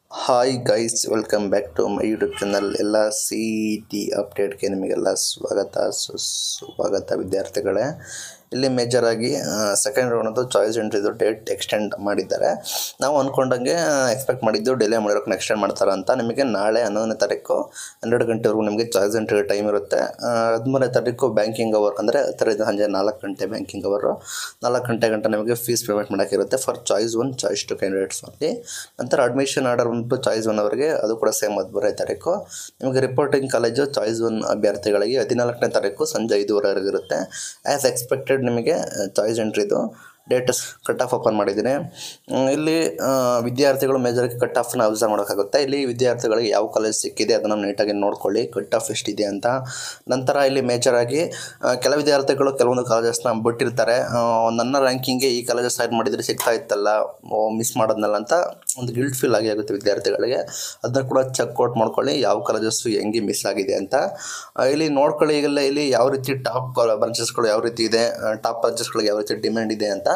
hi guys welcome back to my YouTube channel ಎಲ್ಲ C E T ಅಪ್ಡೇಟ್ಗೆ ನಿಮಗೆಲ್ಲ ಸ್ವಾಗತ ಸುಸ್ವಾಗತ ವಿದ್ಯಾರ್ಥಿಗಳೇ ಇಲ್ಲಿ ಮೇಜರಾಗಿ ಸೆಕೆಂಡ್ ರೌಂಡ್ದು ಚಾಯ್ಸ್ ಎಂಟ್ರಿದು ಡೇಟ್ ಎಕ್ಸ್ಟೆಂಡ್ ಮಾಡಿದ್ದಾರೆ ನಾವು ಅಂದ್ಕೊಂಡಂಗೆ ಎಕ್ಸ್ಪೆಕ್ಟ್ ಮಾಡಿದ್ದು ಡಿಲೇ ಮಾಡಿರೋಕೆ ಎಕ್ಸ್ಟೆಂಡ್ ಮಾಡ್ತಾರೆ ಅಂತ ನಿಮಗೆ ನಾಳೆ ಹನ್ನೊಂದನೇ ತಾರೀಕು ಹನ್ನೆರಡು ಗಂಟೆವರೆಗೂ ನಿಮಗೆ ಚಾಯ್ಸ್ ಎಂಟ್ರಿ ಟೈಮ್ ಇರುತ್ತೆ ಆ, ಹದಿಮೂರನೇ ತಾರೀಕು ಬ್ಯಾಂಕಿಂಗ್ ಅವರ್ ಅಂದರೆ ಹತ್ತರಿಂದ ಸಂಜೆ ನಾಲ್ಕು ಗಂಟೆ ಬ್ಯಾಂಕಿಂಗ್ ಅವರು ನಾಲ್ಕು ಗಂಟೆ ಗಂಟೆ ನಿಮಗೆ ಫೀಸ್ ಪೇಮೆಂಟ್ ಮಾಡೋಕ್ಕಿರುತ್ತೆ for choice one choice two candidates ಅಲ್ಲಿ ನಂತರ ಅಡ್ಮಿಷನ್ ಆರ್ಡರ್ ಬಂದ್ಬಿಟ್ಟು ಚಾಯ್ಸ್ ಒನ್ ಅವರಿಗೆ ಅದು ಕೂಡ ಸೇಮ್ ಹದಿಮೂರನೇ ತಾರೀಕು ನಿಮಗೆ ರಿಪೋರ್ಟಿಂಗ್ ಕಾಲೇಜು ಚಾಯ್ಸ್ ಒನ್ ಅಭ್ಯರ್ಥಿಗಳಿಗೆ ಹದಿನಾಲ್ಕನೇ ತಾರೀಕು ಸಂಜೆ ಐದುವರೆವರೆಗೆ ಇರುತ್ತೆ ಆ್ಯಸ್ ಎಕ್ಸ್ಪೆಕ್ಟೆಡ್ ನಿಮಗೆ ಚಾಯ್ಸ್ ಎಂಟ್ರಿದು ಡೇಟ್ ಕಟ್ ಆಫ್ ಓಪನ್ ಮಾಡಿದ್ದೀನಿ ಹ್ಮ್, ಇಲ್ಲಿ ಆ, ವಿದ್ಯಾರ್ಥಿಗಳು ಮೇಜರ್ಗೆ ಕಟ್ ಆಫ್ನ ಅಬ್ಸರ್ವ್ ಮಾಡೋಕ್ಕಾಗುತ್ತೆ ಇಲ್ಲಿ ವಿದ್ಯಾರ್ಥಿಗಳಿಗೆ ಯಾವ ಕಾಲೇಜ್ ಸಿಕ್ಕಿದೆ ಅದನ್ನು ನೀಟಾಗಿ ನೋಡ್ಕೊಳ್ಳಿ ಕಟ್ ಆಫ್ ಎಷ್ಟಿದೆ ಅಂತ ನಂತರ ಇಲ್ಲಿ ಮೇಜರಾಗಿ ಕೆಲ ವಿದ್ಯಾರ್ಥಿಗಳು ಕೆಲವೊಂದು ಕಾಲೇಜಸ್ನ ಬಿಟ್ಟಿರ್ತಾರೆ ಆ, ನನ್ನ ರ್ಯಾಂಕಿಂಗ್ಗೆ ಈ ಕಾಲೇಜಸ್ ಸೈಡ್ ಮಾಡಿದರೆ ಸಿಗ್ತಾ ಇತ್ತಲ್ಲ ಮಿಸ್ ಮಾಡೋದ್ನಲ್ಲ ಅಂತ ಒಂದು ಗಿಲ್ಟ್ ಫೀಲ್ ಆಗಿ ಆಗುತ್ತೆ ವಿದ್ಯಾರ್ಥಿಗಳಿಗೆ ಅದನ್ನ ಕೂಡ ಚೆಕ್ ಔಟ್ ಮಾಡ್ಕೊಳ್ಳಿ ಯಾವ ಕಾಲೇಜಸ್ಸು ಹೆಂಗೆ ಮಿಸ್ ಆಗಿದೆ ಅಂತ ಆ, ಇಲ್ಲಿ ನೋಡ್ಕೊಳ್ಳಿ ಈಗೆಲ್ಲ ಇಲ್ಲಿ ಯಾವ ರೀತಿ ಟಾಪ್ ಬ್ರಾಂಚಸ್ಗಳು ಯಾವ ರೀತಿ ಇದೆ ಟಾಪ್ ಬ್ರಾಂಚಸ್ಗಳಿಗೆ ಯಾವ ರೀತಿ ಡಿಮ್ಯಾಂಡ್ ಇದೆ ಅಂತ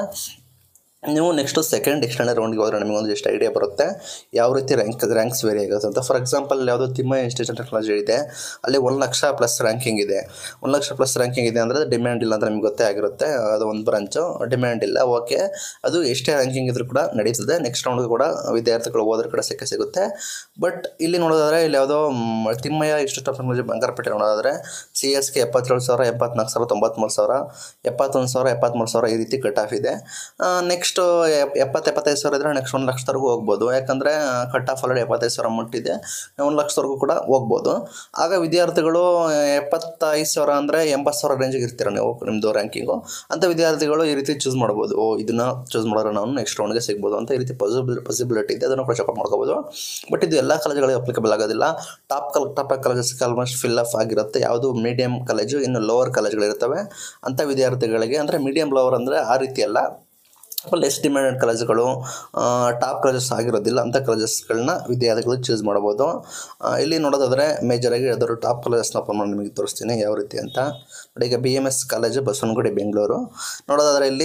ನೀವು ನೆಕ್ಸ್ಟು ಸೆಕೆಂಡ್ ಎಕ್ಸ್ಟೆಂಡರ್ ರೌಂಡ್ಗೆ ಹೋದರೆ ನಿಮಗೆ ಒಂದು ಎಷ್ಟು ಐಡಿಯಾ ಬರುತ್ತೆ ಯಾವ ರೀತಿ ರ್ಯಾಂಕ್ ರ್ಯಾಂಕ್ಸ್ ವೇರಿ ಆಗುತ್ತೆ ಅಂತ ಫಾರ್ ಎಕ್ಸಾಂಪಲ್ ಯಾವುದೋ ತಿಮ್ಮ ಇನ್ಸ್ಟಿಟ್ಯೂಷನ್ ಟೆಕ್ನಾಲಜಿ ಇದೆ ಅಲ್ಲಿ ಒಂದು ಲಕ್ಷ ಪ್ಲಸ್ ರ್ಯಾಂಕಿಂಗ್ ಇದೆ ಒಂದು ಲಕ್ಷ ಪ್ಲಸ್ ರ್ಯಾಂಕಿಂಗ್ ಇದೆ ಅಂದರೆ ಡಿಮ್ಯಾಂಡ್ ಇಲ್ಲ ಅಂತ ನಿಮ್ಗೆ ಗೊತ್ತೇ ಆಗಿರುತ್ತೆ ಅದು ಒಂದು ಬ್ರಾಂಚು ಡಿಮ್ಯಾಂಡ್ ಇಲ್ಲ ಓಕೆ ಅದು ಎಷ್ಟೇ ರ್ಯಾಂಕಿಂಗ್ ಇದ್ರೂ ಕೂಡ ನಡೀತದೆ ನೆಕ್ಸ್ಟ್ ರೌಂಡ್ಗೆ ಕೂಡ ವಿದ್ಯಾರ್ಥಿಗಳು ಹೋದ್ರ ಕೂಡ ಸಿಕ್ಕೇ ಸಿಗುತ್ತೆ ಬಟ್ ಇಲ್ಲಿ ನೋಡೋದಾದ್ರೆ ಇಲ್ಲಿ ಯಾವುದೋ ಮ್, Thimmaiah institute of technology Bangarapete ನೋಡೋದಾದ್ರೆ ಸಿ ಎಸ್ಗೆ ಎಪ್ಪತ್ತೇಳು ಸಾವಿರ ಎಪ್ಪತ್ನಾಲ್ಕು ಸಾವಿರ ತೊಂಬತ್ಮೂರು ಸಾವಿರ ಎಪ್ಪತ್ತೊಂದು ಸಾವಿರ ಎಪ್ಪತ್ತ್ಮೂರು ಸಾವಿರ ಈ ರೀತಿ ಕಟ್ ಆಫ್ ಇದೆ ನೆಕ್ಸ್ಟ್ ಎಪ್ಪತ್ತು ಎಪ್ಪತ್ತೈದು ಸಾವಿರ ಇದ್ದರೆ ನೆಕ್ಸ್ಟ್ ಒಂದು ಲಕ್ಷದವರೆಗೂ ಹೋಗ್ಬೋದು ಯಾಕಂದರೆ ಕಟ್ ಆಫ್ ಆಲ್ರೆಡಿ ಎಪ್ಪತ್ತೈದು ಸಾವಿರ ಮುಟ್ಟಿದೆ ಒಂದು ಲಕ್ಷದವರೆಗೂ ಕೂಡ ಹೋಗ್ಬೋದು ಆಗ ವಿದ್ಯಾರ್ಥಿಗಳು ಎಪ್ಪತ್ತೈದು ಸಾವಿರ ಅಂದರೆ ಎಂಬತ್ತು ಸಾವಿರ ರೇಂಜಿಗೆ ಇರ್ತೀರ ನೀವು ನಿಮ್ಮದು ರ್ಯಾಂಕಿಂಗು ಅಂಥ ವಿದ್ಯಾರ್ಥಿಗಳು ಈ ರೀತಿ ಚೂಸ್ ಮಾಡ್ಬೋದು ಓ ಇದನ್ನು ಚೂಸ್ ಮಾಡಿದ್ರೆ ನಾವು ನೆಕ್ಸ್ಟ್ ರೌಂಡ್ಗೆ ಸಿಗ್ಬೋದು ಅಂತ ಈ ರೀತಿ ಪಾಸಿಬಲ್ ಪಾಸಿಬಿಲಿಟಿ ಇದೆ ಅದನ್ನು ಕೂಡ ಚೆಕಪ್ ಮಾಡ್ಕೋಬೋದು ಬಟ್ ಇದು ಎಲ್ಲ ಕಾಲೇಜುಗಳಿಗೆ ಅಪ್ಲಿಕಬಲ್ ಆಗೋದಿಲ್ಲ ಟಾಪ್ ಕಲ್ ಟಾಪ್ ಕಾಲೇಜಸ್ಗೆ ಆಲ್ಮೋಸ್ಟ್ ಫಿಲ್ ಅಪ್ ಆಗಿರುತ್ತೆ ಯಾವುದು ಮೀಡಿಯಂ ಕಾಲೇಜು ಇನ್ನು ಲೋವರ್ ಕಾಲೇಜ್ಗಳಿರ್ತವೆ ಅಂಥ ವಿದ್ಯಾರ್ಥಿಗಳಿಗೆ ಅಂದರೆ ಮೀಡಿಯಂ ಲೋವರ್ ಅಂದರೆ ಆ ರೀತಿ ಅಲ್ಲ ಸ್ವಲ್ಪ ಲೆಸ್ ಡಿಮ್ಯಾಂಡೆಡ್ ಕಾಲೇಜುಗಳು ಟಾಪ್ ಕಾಲೇಜಸ್ ಆಗಿರೋದಿಲ್ಲ ಅಂಥ ಕಾಲೇಜಸ್ಗಳನ್ನ ವಿದ್ಯಾರ್ಥಿಗಳು ಚೂಸ್ ಮಾಡ್ಬೋದು ಆ, ಇಲ್ಲಿ ನೋಡೋದಾದರೆ ಮೇಜರಾಗಿ ಯಾವ್ದಾದ್ರು ಟಾಪ್ ಕಾಲೇಜಸ್ನ ಓಪನ್ ಮಾಡಿ ನಿಮಗೆ ತೋರಿಸ್ತೀನಿ ಯಾವ ರೀತಿ ಅಂತ ನೋಡಿ ಈಗ B M S college Basavanagudi Bengaluru ನೋಡೋದಾದರೆ ಇಲ್ಲಿ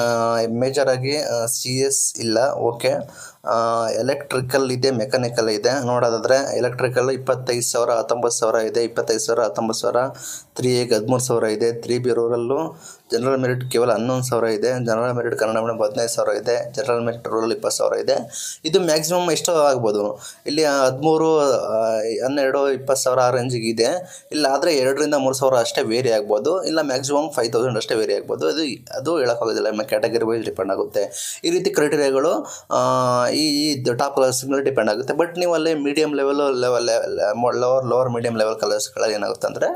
ಮೇಜರಾಗಿ ಸಿ ಎಸ್ ಇಲ್ಲ ಓಕೆ ಎಲೆಕ್ಟ್ರಿಕಲ್ ಇದೆ ಮೆಕ್ಯಾನಿಕಲ್ ಇದೆ ನೋಡೋದಾದರೆ ಎಲೆಕ್ಟ್ರಿಕಲ್ ಇಪ್ಪತ್ತೈದು ಸಾವಿರ ಹತ್ತೊಂಬತ್ತು ಸಾವಿರ ಇದೆ ಇಪ್ಪತ್ತೈದು ಸಾವಿರ ಹತ್ತೊಂಬತ್ತು ಸಾವಿರ ತ್ರೀ ಎಗೆ ಹದಿಮೂರು ಸಾವಿರ ಇದೆ ತ್ರೀ ಬಿ ರೂರಲ್ಲು ಜನರಲ್ ಮೆರಿಟ್ ಕೇವಲ ಹನ್ನೊಂದು ಸಾವಿರ ಇದೆ ಜನರಲ್ ಮೆರಿಟ್ ಕನ್ನಡ ಮೀಡಿಯಂ ಹದಿನೈದು ಸಾವಿರ ಇದೆ ಜನರಲ್ ಮೆರಿಟ್ ರೂರಲ್ ಇಪ್ಪತ್ತು ಸಾವಿರ ಇದೆ ಇದು ಮ್ಯಾಕ್ಸಿಮಮ್ ಎಷ್ಟು ಆಗ್ಬೋದು ಇಲ್ಲಿ ಹದಿಮೂರು ಹನ್ನೆರಡು ಇಪ್ಪತ್ತು ಸಾವಿರ ಆ ರೇಂಜಿಗೆ ಇದೆ ಇಲ್ಲ ಆದರೆ ಎರಡರಿಂದ ಮೂರು ಸಾವಿರ ಅಷ್ಟೇ ವೇರಿ ಆಗ್ಬೋದು ಇಲ್ಲ ಮ್ಯಾಕ್ಸಿಮಮ್ ಫೈವ್ ತೌಸಂಡ್ ಅಷ್ಟೇ ವೇರಿ ಆಗ್ಬೋದು ಅದು ಅದು ಹೇಳೋಕ್ಕಾಗೋದಿಲ್ಲ ಕ್ಯಾಟಗರಿ ವೈಸ್ ಡಿಪೆಂಡ್ ಆಗುತ್ತೆ ಈ ರೀತಿ ಕ್ರೈಟೀರಿಯಾಗಳು ಆ, ಈ ಈ ಟಾಪ್ ಕಲರ್ಸ್ ಮೇಲೆ ಡಿಪೆಂಡ್ ಆಗುತ್ತೆ ಬಟ್ ನೀವು ಅಲ್ಲಿ medium level level lower lower medium level ಕಲರ್ಸ್ಗಳಲ್ಲಿ ಏನಾಗುತ್ತೆ ಅಂದರೆ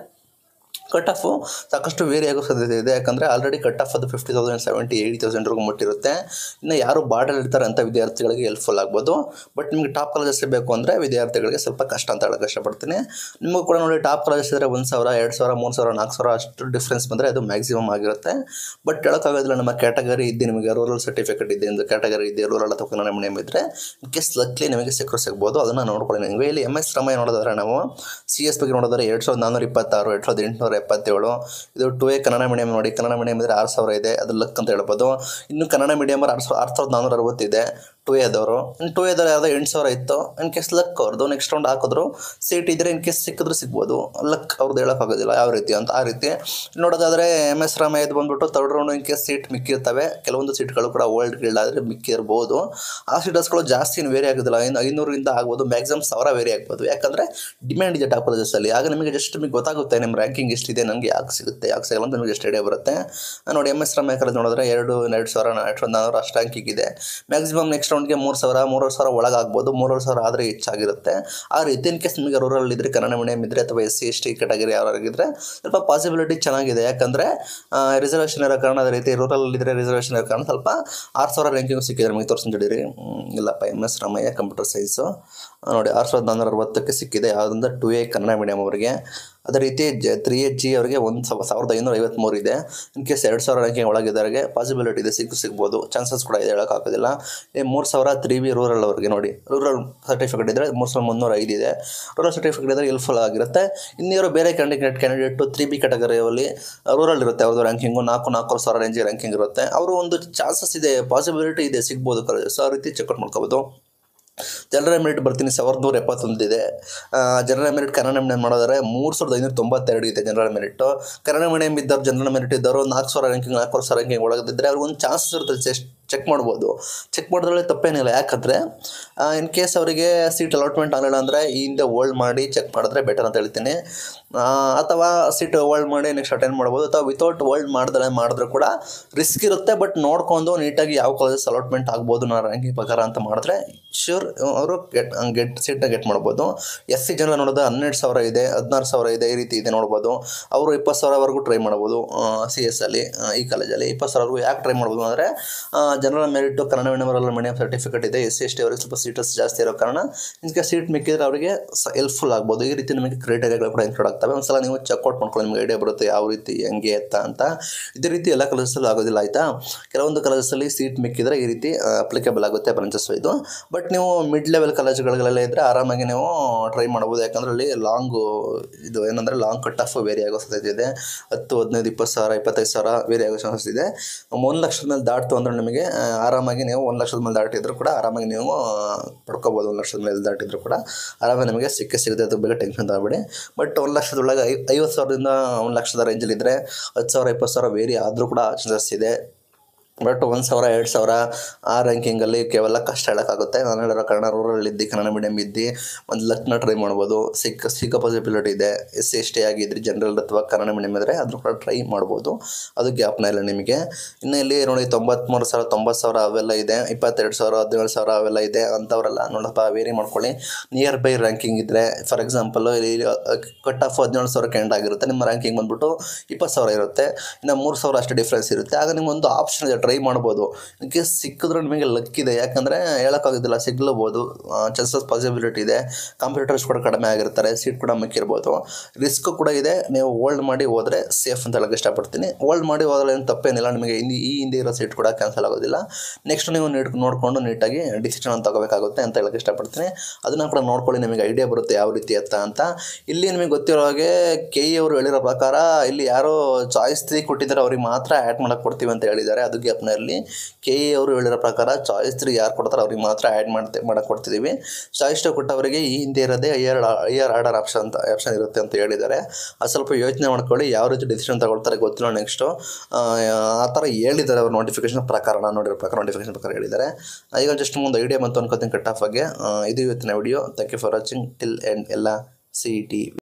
ಕಟ್ ಆಫು ಸಾಕಷ್ಟು ವೇರಿ ಆಗೋ ಸಾಧ್ಯತೆ ಇದೆ ಯಾಕಂದರೆ ಆಲ್ರೆಡಿ ಕಟ್ ಆಫ್ ಅದು ಫಿಫ್ಟಿ ತೌಸಂಡ್ ಸೆವೆಂಟಿ ಏಯ್ಟಿ ತೌಸಂಡ್ವರೆಗೂ ಮುಟ್ಟಿರುತ್ತೆ ಇನ್ನು ಯಾರು ಬಾರ್ಡರ್ ಇರ್ತಾರೆ ಅಂತ ವಿದ್ಯಾರ್ಥಿಗಳಿಗೆ ಹೆಲ್ಪ್ಫುಲ್ ಆಗ್ಬೋದು ಬಟ್ ನಿಮಗೆ ಟಾಪ್ ಕಾಲೇಜಸ್ ಬೇಕು ಅಂದರೆ ವಿದ್ಯಾರ್ಥಿಗಳಿಗೆ ಸ್ವಲ್ಪ ಕಷ್ಟ ಅಂತ ಹೇಳೋಕ್ಕೆ ಇಷ್ಟಪಡ್ತೀನಿ ನಿಮಗೂ ಕೂಡ ನೋಡಿ ಟಾಪ್ ಕಾಲೇಜಸ್ ಇದ್ದರೆ ಒಂದು ಸಾವಿರ ಎರಡು ಸಾವಿರ ಮೂರು ಸಾವಿರ ನಾಲ್ಕು ಸಾವಿರ ಅಷ್ಟು ಡಿಫ್ರೆನ್ಸ್ ಬಂದರೆ ಅದು ಮ್ಯಾಕ್ಸಿಮಮ್ ಆಗಿರುತ್ತೆ ಬಟ್ ಹೇಳೋಕ್ಕಾಗೋದಿಲ್ಲ ನಮ್ಮ ಕ್ಯಾಟಗರಿ ಇದ್ದು ನಿಮಗೆ ರೂರಲ್ ಸರ್ಟಿಫಿಕೇಟ್ ಇದೆ ಒಂದು ಕ್ಯಾಟಗರಿ ಇದೆ ರೂರಲ್ ಅಥವಾ ಕನ್ನಡ ಮೀಡಿಯಂ ಇದ್ದರೆ ಕೇಸ್ ಲಕ್ಲಿ ನಿಮಗೆ ಸಿಕ್ಕರು ಸಿಗ್ಬೋದು ಅದನ್ನು ನೋಡ್ಕೊಳ್ಳಿ ನಿಮಗೆ ಇಲ್ಲಿ ಎಮ್ ಎಸ್ ರಾಮಯ್ಯ ನೋಡೋದಾದ್ರೆ ನಾವು ಸಿ ಎಸ್ ಬಗ್ಗೆ ನೋಡಿದ್ರೆ ಎರಡು ಸಾವಿರದ ನಾನ್ನೂರ ಇಪ್ಪತ್ತಾರು ಎರಡು ಸಾವಿರದ ಎಂಟುನೂರ ಎಪ್ಪತ್ತೇಳು ಇದು ಟು ಎ ಕನ್ನಡ ಮೀಡಿಯಂ ನೋಡಿ ಕನ್ನಡ ಮೀಡಿಯಂ ಇದ್ದರೆ ಆರು ಸಾವಿರ ಇದೆ ಅದು ಲಕ್ ಅಂತ ಹೇಳ್ಬೋದು ಇನ್ನು ಕನ್ನಡ ಮೀಡಿಯಮ್ ಆರು ಸಾವಿರ ಆರು ಸಾವಿರದ ನಾನ್ನೂರ ಅರವತ್ತಿದೆ ಟು ಎದವರು ಇನ್ನು ಟು ಎದವ್ರು ಯಾವುದೋ ಎಂಟು ಸಾವಿರ ಇತ್ತು ಇನ್ ಕೇಸ್ ಲಕ್ ಅವ್ರದ್ದು ನೆಕ್ಸ್ಟ್ ರೌಂಡ್ ಹಾಕಿದ್ರು ಸೀಟ್ ಇದ್ದರೆ ಇನ್ ಕೇಸ್ ಸಿಕ್ಕಿದ್ರು ಸಿಗ್ಬೋದು ಲಕ್ ಅವ್ರದ್ದು ಹೇಳೋಕ್ಕಾಗೋದಿಲ್ಲ ಯಾವ ರೀತಿ ಅಂತ ಆ ರೀತಿ ನೋಡೋದಾದರೆ ಎಮ್ ಎಸ್ ರಾಮಯ್ಯದು ಬಂದ್ಬಿಟ್ಟು third round in case seat ಮಿಕ್ಕಿರ್ತವೆ ಕೆಲವೊಂದು ಸೀಟ್ಗಳು ಕೂಡ ಓಲ್ಡ್ ಗಿಲ್ಡ್ ಆದರೆ ಮಿಕ್ಕಿರ್ಬೋದು ಆ ಸೀಟರ್ಸ್ಗಳು ಜಾಸ್ತಿ ಏನು ವೇರಿ ಆಗೋದಿಲ್ಲ ಇನ್ನು ಐನೂರಿಂದ ಆಗ್ಬೋದು ಮ್ಯಾಕ್ಸಿಮಮ್ ಸಾವಿರ ವೇರಿ ಆಗ್ಬೋದು ಯಾಕಂದರೆ ಡಿಮ್ಯಾಂಡ್ ಇದೆ ಟಾಪ್ ಕಾಲೇಜಸ್ಸಲ್ಲಿ ಆಗ ನಿಮಗೆ ಜಸ್ಟ್ ನಿಮಗೆ ಗೊತ್ತಾಗುತ್ತೆ ನಿಮ್ಮ ರ್ಯಾಂಕಿಂಗ್ ಎಷ್ಟಿದೆ ನನಗೆ ಯಾಕೆ ಸಿಗುತ್ತೆ ಯಾಕೆ ಸಿಗಲ್ಲ ಅಂತ ನಿಮಗೆ ಎಷ್ಟು ಐಡಿಯಾ ಬರುತ್ತೆ ಆ, ನೋಡಿ ಎಮ್ ಎಸ್ ರಾಮಯ್ಯ ಕಾಲೇಜ್ ನೋಡಿದ್ರೆ ಎರಡು ಎರಡು ಸಾವಿರ ಎರಡು ಸಾವಿರದ ನಾನ್ನೂರು ಅಷ್ಟು ರ್ಯಾಂಕಿಂಗ್ ಇದೆ ಮ್ಯಾಕ್ಸಿಮಮ್ ನೆಕ್ಸ್ಟ್ ರೌಂಡ್ಗೆ ಮೂರು ಸಾವಿರ ಮೂರುವರೆ ಸಾವಿರ ಒಳಗಾಗ್ಬೋದು ಮೂರುವರೆ ಸಾವಿರ ಆದರೆ ಹೆಚ್ಚಾಗಿರುತ್ತೆ ಆ ರೀತಿ ಇನ್ ಕೇಸ್ ನಿಮಗೆ ರೂರಲ್ ಇದ್ದರೆ ಕನ್ನಡ ಮೀಡಿಯಂ ಇದ್ದರೆ ಅಥವಾ S C S T category ಯಾರಾಗಿದ್ದರೆ ಸ್ವಲ್ಪ ಪಾಸಿಬಿಲಿಟಿ ಚೆನ್ನಾಗಿದೆ ಯಾಕಂದರೆ ರಿಸರ್ವೇಷನ್ ಇರೋ ಕಾರಣ ಅದೇ ರೀತಿ ರೂರಲ್ ಇದ್ದರೆ ರಿಸರ್ವೇಷನ್ ಇರೋ ಕಾರಣ ಸ್ವಲ್ಪ ಆರು ಸಾವಿರ ರ್ಯಾಂಕಿಂಗ್ ಸಿಕ್ಕಿದೆ ನಮಗೆ ತೋರಿಸ್ಕೊಂಡಿರಿ ಇಲ್ಲಪ್ಪ M S Ramaiah computer science ನೋಡಿ ಆರು ಸಾವಿರದ ನಾನ್ನೂರ ಅರವತ್ತಕ್ಕೆ ಸಿಕ್ಕಿದೆ ಯಾವುದಂದ್ರೆ ಟು ಎ ಕನ್ನಡ ಮೀಡಿಯಂ ಅವರಿಗೆ ಅದೇ ರೀತಿ ಜ ತ್ರೀ ಎಚ್ ಜಿ ಅವರಿಗೆ ಒಂದು ಸಾವ ಸಾವಿರದ ಐನೂರ ಐವತ್ತ್ಮೂರು ಇದೆ ಇನ್ ಕೇಸ್ ಎರಡು ಸಾವಿರ ರ್ಯಾಂಕಿಂಗ್ ಒಳಗಿದ್ದವರಿಗೆ ಪಾಸಿಬಿಲಿಟಿ ಇದೆ ಸಿಕ್ಕು ಸಿಗ್ಬೋದು ಚಾನ್ಸಸ್ ಕೂಡ ಇದೆ ಹೇಳೋಕ್ಕಾಗೋದಿಲ್ಲ ಈ ಮೂರು ಸಾವಿರ ತ್ರೀ ಬಿ ರೂರಲ್ ಅವರಿಗೆ ನೋಡಿ ರೂರಲ್ ಸರ್ಟಿಫಿಕೇಟ್ ಇದ್ದರೆ ಮೂರು ಸಾವಿರದ ಮುನ್ನೂರ ಐದು ಇದೆ ರೂರಲ್ ಸರ್ಟಿಫಿಕೇಟ್ ಇದ್ದರೆ ಹೆಲ್ಪ್ಫುಲ್ ಆಗಿರುತ್ತೆ ಇನ್ನಿರೋ ಬೇರೆ ಕ್ಯಾಂಡಿಡೇಟ್ ಕ್ಯಾಂಡಿಡೇಟು ತ್ರೀ ಬಿ ಕ್ಯಾಟಗರಿಯಲ್ಲಿ ರೂರಲ್ ಇರುತ್ತೆ ಅವ್ರದ್ದು ರ್ಯಾಂಕಿಂಗು ನಾಲ್ಕು ನಾಲ್ಕು ಸಾವಿರ ರೇಂಜಿಗೆ ರ್ಯಾಂಕಿಂಗ್ ಇರುತ್ತೆ ಅವರು ಒಂದು ಚಾನ್ಸಸ್ ಇದೆ ಪಾಸಿಬಿಲಿಟಿ ಇದೆ ಸಿಗ್ಬೋದು ಕಾಲೇಜಸ್ ಆ ರೀತಿ ಚೆಕ್ಔಟ್ ಮಾಡ್ಕೋಬೋದು ಜನರಲ್ ಮೆರಿಟ್ ಬರ್ತೀನಿ ಸಾವಿರದ ನೂರ ಎಪ್ಪತ್ತೊಂದಿದೆ ಜನರಲ್ ಮೆರಿಟ್ ಕನ್ನಡ ಮೀಡಿಯಂ ಮಾಡೋದಾದ್ರೆ ಮೂರು ಸಾವಿರದ ಐನೂರ ತೊಂಬತ್ತೆರಡು ಇದೆ ಜನರಲ್ ಮೆರಿಟು ಕನ್ನಡ ಮೀಡಿಯಂ ಇದ್ದವ್ರು ಜನರಲ್ ಮೆರಿಟ್ ಇದ್ದವರು ನಾಲ್ಕು ಸಾವಿರ ರ್ಯಾಂಕಿಂಗ್ ನಾಲ್ಕು ಸಾವಿರ ರ್ಯಾಂಕಿಂಗ್ ಒಳಗಿದ್ರೆ ಅವ್ರಿಗೆ ಒಂದು ಚಾನ್ಸಸ್ ಇರುತ್ತೆ ಚೆಕ್ ಚೆಕ್ ಮಾಡ್ಬೋದು ಚೆಕ್ ಮಾಡಿದ್ರಲ್ಲಿ ತಪ್ಪೇನಿಲ್ಲ ಯಾಕಂದರೆ ಇನ್ ಕೇಸ್ ಅವರಿಗೆ ಸೀಟ್ ಅಲಾಟ್ಮೆಂಟ್ ಆಗಲಿಲ್ಲ ಅಂದರೆ ಈ ಹಿಂದೆ ಹೋಲ್ಡ್ ಮಾಡಿ ಚೆಕ್ ಮಾಡಿದ್ರೆ ಬೆಟರ್ ಅಂತ ಹೇಳ್ತೀನಿ ಆ, ಅಥವಾ ಸೀಟ್ ಹೋಲ್ಡ್ ಮಾಡಿ ನೆಕ್ಸ್ಟ್ ಅಟೆಂಡ್ ಮಾಡ್ಬೋದು ಅಥವಾ ವಿತೌಟ್ ಹೋಲ್ಡ್ ಮಾಡಿದ್ರೆ ಮಾಡಿದ್ರು ಕೂಡ ರಿಸ್ಕ್ ಇರುತ್ತೆ ಬಟ್ ನೋಡ್ಕೊಂಡು ನೀಟಾಗಿ ಯಾವ ಕಾಲೇಜಸ್ ಅಲಾಟ್ಮೆಂಟ್ ಆಗ್ಬೋದು ನಾನು ರ್ಯಾಂಕಿಂಗ್ ಪ್ರಕಾರ ಅಂತ ಮಾಡಿದ್ರೆ ಶ್ಯೂರ್ ಅವರು ಗೆಟ್ ಗೆಟ್ ಸೀಟ್ನ ಗೆಟ್ ಮಾಡ್ಬೋದು ಎಸ್ ಸಿ ಜನ ನೋಡಿದ್ರೆ ಹನ್ನೆರಡು ಸಾವಿರ ಇದೆ ಹದಿನಾರು ಸಾವಿರ ಇದೆ ಈ ರೀತಿ ಇದೆ ನೋಡ್ಬೋದು ಅವರು ಇಪ್ಪತ್ತು ಸಾವಿರವರೆಗೂ ಟ್ರೈ ಮಾಡ್ಬೋದು ಸಿ ಎಸ್ ಅಲ್ಲಿ ಆ, ಈ ಕಾಲೇಜಲ್ಲಿ ಇಪ್ಪತ್ತು ಸಾವಿರವರೆಗೂ ಯಾಕೆ ಟ್ರೈ ಮಾಡ್ಬೋದು ಅಂದರೆ general merit Kannada medium medium certificate ಇದೆ ಎಸ್ ಸಿ ಎಸ್ ಟಿ ಅವರಿಗೆ ಸ್ವಲ್ಪ ಸೀಟಸ್ ಜಾಸ್ತಿ ಇರೋ ಕಾರಣ ಇದಕ್ಕೆ ಸೀಟ್ ಮಿಕ್ಕಿದ್ರೆ ಅವರಿಗೆ ಹೆಲ್ಪ್ಫುಲ್ ಆಗ್ಬೋದು ಈ ರೀತಿ ನಿಮಗೆ ಕ್ರೈಟೇರಿಯಾಗಳು ಕೂಡ ಇನ್ಕ್ಲೂಡ್ ಆಗ್ತವೆ ಒಂದ್ಸಲ ನೀವು ಚೆಕ್ಔಟ್ ಮಾಡ್ಕೊಳ್ಳಿ ನಿಮಗೆ ಐಡಿಯಾ ಬರುತ್ತೆ ಯಾವ ರೀತಿ ಹೆಂಗೆ ಎತ್ತ ಅಂತ ಇದೇ ರೀತಿ ಎಲ್ಲ ಕಾಲೇಜಸ್ಸಲ್ಲೂ ಆಗೋದಿಲ್ಲ ಆಯಿತಾ ಕೆಲವೊಂದು ಕಾಲೇಜಸ್ಸಲ್ಲಿ ಸೀಟ್ ಮಿಕ್ಕಿದ್ರೆ ಈ ರೀತಿ ಅಪ್ಲಿಕೇಬಲ್ ಆಗುತ್ತೆ ಬ್ರಾಂಚಸ್ ಇದು ಬಟ್ ನೀವು ಮಿಡ್ ಲೆವೆಲ್ ಕಾಲೇಜುಗಳಿಗೆಲ್ಲ ಇದ್ದರೆ ಆರಾಮಾಗಿ ನೀವು ಟ್ರೈ ಮಾಡ್ಬೋದು ಯಾಕಂದರೆ ಅಲ್ಲಿ ಲಾಂಗು ಇದು ಏನಂದರೆ ಲಾಂಗ್ ಕಟ್ ಆಫ್ ವೇರಿ ಆಗೋ ಸಾಧ್ಯತೆ ಇದೆ ಹತ್ತು ಹದಿನೈದು ಇಪ್ಪತ್ತು ಸಾವಿರ ಇಪ್ಪತ್ತೈದು ಸಾವಿರ ವೇರಿ ಆಗೋ ಚಾನ್ಸಸ್ ಇದೆ ಒಂದು ಲಕ್ಷದ ಮೇಲೆ ದಾಟ್ತು ಅಂದರೆ ನಿಮಗೆ ಆ, ಆರಾಮಾಗಿ ನೀವು ಒಂದು ಲಕ್ಷದ ಮೇಲೆ ದಾಟಿದ್ರು ಕೂಡ ಆರಾಮಾಗಿ ನೀವು ಆ, ಪಡ್ಕೋಬೋದು ಒಂದು ಲಕ್ಷದ ಮೇಲೆ ದಾಟಿದ್ರು ಕೂಡ ಆರಾಮಾಗಿ ನಿಮಗೆ ಸಿಕ್ಕೇ ಸಿಗುತ್ತೆ ಅದ್ರ ಬಗ್ಗೆ ಟೆನ್ಷನ್ ತಗೋಬೇಡಿ ಬಟ್ ಒಂದು ಲಕ್ಷದೊಳಗೆ ಐ ಐವತ್ತು ಸಾವಿರದಿಂದ ಒಂದು ಲಕ್ಷದ ರೇಂಜಲ್ಲಿ ಇದ್ದರೆ ಹತ್ತು ಸಾವಿರ ಇಪ್ಪತ್ತು ಸಾವಿರ ವೇರಿ ಆದರೂ ಕೂಡ ಚಾನ್ಸಸ್ ಇದೆ ಬಟ್ ಒಂದು ಸಾವಿರ ಎರಡು ಸಾವಿರ ಆ ರ್ಯಾಂಕಿಂಗಲ್ಲಿ ಕೇವಲ ಕಷ್ಟ ಹೇಳೋಕ್ಕಾಗುತ್ತೆ ನಾನು ಹೇಳಿರೋ ಕನ್ನಡ ರೂರಲ್ ಇದ್ದು ಕನ್ನಡ ಮೀಡಿಯಮ್ ಇದ್ದು ಒಂದು ಲಕ್ನ ಟ್ರೈ ಮಾಡ್ಬೋದು ಸಿಕ್ಕ ಸಿಕ್ಕ ಪಾಸಿಬಿಲಿಟಿ ಇದೆ ಎಸ್ ಸಿ ಎಸ್ ಟಿ ಆಗಿದ್ರಿ ಜನರಲ್ ಅಥವಾ ಕನ್ನಡ ಮೀಡಿಯಮ್ ಇದ್ದರೆ ಅದ್ರ ಕೂಡ ಟ್ರೈ ಮಾಡ್ಬೋದು ಅದು ಗ್ಯಾಪ್ನ ಇಲ್ಲ ನಿಮಗೆ ಇನ್ನು ಇಲ್ಲಿ ನೋಡಿ ತೊಂಬತ್ತ್ಮೂರು ಸಾವಿರ ತೊಂಬತ್ತು ಸಾವಿರ ಅವೆಲ್ಲ ಇದೆ ಇಪ್ಪತ್ತೆರಡು ಸಾವಿರ ಹದಿನೇಳು ಸಾವಿರ ಅವೆಲ್ಲ ಇದೆ ಅಂಥವರೆಲ್ಲ ನೋಡಪ್ಪ ವೇರಿ ಮಾಡ್ಕೊಳ್ಳಿ ನಿಯರ್ ಬೈ ರ್ಯಾಂಕಿಂಗ್ ಇದ್ದರೆ ಫಾರ್ ಎಕ್ಸಾಂಪಲ್ ಇಲ್ಲಿ ಕಟ್ ಆಫ್ ಹದಿನೇಳು ಸಾವಿರಕ್ಕೆ ಎಂಡ್ ಆಗಿರುತ್ತೆ ನಿಮ್ಮ ರ್ಯಾಂಕಿಂಗ್ ಬಂದ್ಬಿಟ್ಟು ಇಪ್ಪತ್ತು ಸಾವಿರ ಇರುತ್ತೆ ಇನ್ನು ಮೂರು ಸಾವಿರ ಅಷ್ಟು ಡಿಫ್ರೆನ್ಸ್ ಇರುತ್ತೆ ಆಗ ನಿಮ್ಗೊಂದು ಆಪ್ಷನ್ ಇದೆ ಟ್ರೈ ಮಾಡ್ಬೋದು ಇದಕ್ಕೆ ಸಿಕ್ಕಿದ್ರೆ ನಿಮಗೆ ಲಕ್ ಇದೆ ಯಾಕಂದರೆ ಹೇಳೋಕ್ಕಾಗೋದಿಲ್ಲ ಸಿಗ್ಲಬೋದು ಚಾನ್ಸಸ್ ಪಾಸಿಬಿಲಿಟಿ ಇದೆ ಕಾಂಪಿಟೇಟರ್ಸ್ ಕೂಡ ಕಡಿಮೆ ಆಗಿರ್ತಾರೆ ಸೀಟ್ ಕೂಡ ಮಿಕ್ಕಿರ್ಬೋದು ರಿಸ್ಕ್ ಕೂಡ ಇದೆ ನೀವು ಹೋಲ್ಡ್ ಮಾಡಿ ಹೋದರೆ ಸೇಫ್ ಅಂತ ಹೇಳಕ್ಕೆ ಇಷ್ಟಪಡ್ತೀನಿ ಹೋಲ್ಡ್ ಮಾಡಿ ಹೋದ್ರೆ ಏನು ತಪ್ಪೇನಿಲ್ಲ ನಿಮಗೆ ಹಿಂದಿ ಈ ಹಿಂದೆ ಇರೋ ಸೀಟ್ ಕೂಡ ಕ್ಯಾನ್ಸಲ್ ಆಗೋದಿಲ್ಲ ನೆಕ್ಸ್ಟ್ ನೀವು ನೀಟ್ ನೋಡಿಕೊಂಡು ನೀಟಾಗಿ ಡಿಸಿಷನ್ ಅಂತ ತಗೋಬೇಕಾಗುತ್ತೆ ಅಂತ ಹೇಳಕ್ಕೆ ಇಷ್ಟಪಡ್ತೀನಿ ಅದನ್ನು ಕೂಡ ನೋಡ್ಕೊಳ್ಳಿ ನಿಮಗೆ ಐಡಿಯಾ ಬರುತ್ತೆ ಯಾವ ರೀತಿ ಎತ್ತ ಅಂತ ಇಲ್ಲಿ ನಿಮಗೆ ಗೊತ್ತಿರೋ ಹಾಗೆ ಕೆ ಇ ಅವರು ಹೇಳಿರೋ ಪ್ರಕಾರ ಇಲ್ಲಿ ಯಾರೋ ಚಾಯ್ಸ್ ತ್ರೀ ಕೊಟ್ಟಿದ್ದಾರೆ ಅವ್ರಿಗೆ ಮಾತ್ರ ಆ್ಯಡ್ ಮಾಡಕ್ಕೆ ಕೊಡ್ತೀವಿ ಅಂತ ಹೇಳಿದ್ದಾರೆ ಅದು ಗ್ಯಾಪ್ನಲ್ಲಿ ಕೆ ಇ ಅವರು ಹೇಳಿರೋ ಪ್ರಕಾರ ಚಾಯ್ಸ್ ತ್ರೀ ಯಾರು ಕೊಡ್ತಾರೆ ಅವ್ರಿಗೆ ಮಾತ್ರ ಆ್ಯಡ್ ಮಾಡ್ತೆ ಮಾಡಕ್ಕೆ ಕೊಡ್ತಿದ್ದೀವಿ ಚಾಯ್ಸ್ ಟು ಕೊಟ್ಟವರಿಗೆ ಈ ಹಿಂದೆ ಇರೋದೇ ಐಯರ್ ಐಯರ್ ಆರ್ಡರ್ ಆಪ್ಷನ್ ಅಂತ ಆಪ್ಷನ್ ಇರುತ್ತೆ ಅಂತ ಹೇಳಿದ್ದಾರೆ ಅದು ಸ್ವಲ್ಪ ಯೋಚನೆ ಮಾಡ್ಕೊಳ್ಳಿ ಯಾವ ರೀತಿ ಡಿಸಿಷನ್ ತಗೊಳ್ತಾರೆ ಗೊತ್ತಿಲ್ಲ ನೆಕ್ಸ್ಟು ಆ ಥರ ಹೇಳಿದ್ದಾರೆ ಅವ್ರ ನೋಟಿಫಿಕೇಶನ್ ಪ್ರಕಾರ ನಾನು ನೋಡಿರೋ ಪ್ರಕಾರ ನೋಟಿಫಿಕೇಶನ್ ಪ್ರಕಾರ ಹೇಳಿದ್ದಾರೆ ಈಗ ಜಸ್ಟ್ ಮುಂದೆ ಐಡಿಯಾ ಬಂತು ಅನ್ಕೋತೀನಿ ಕಟ್ ಆಫ್ ಆಗಿ ಆ, ಇದು ಇವತ್ತಿನ video thank you for watching till end ಎಲ್ಲ ಸಿ ಟಿ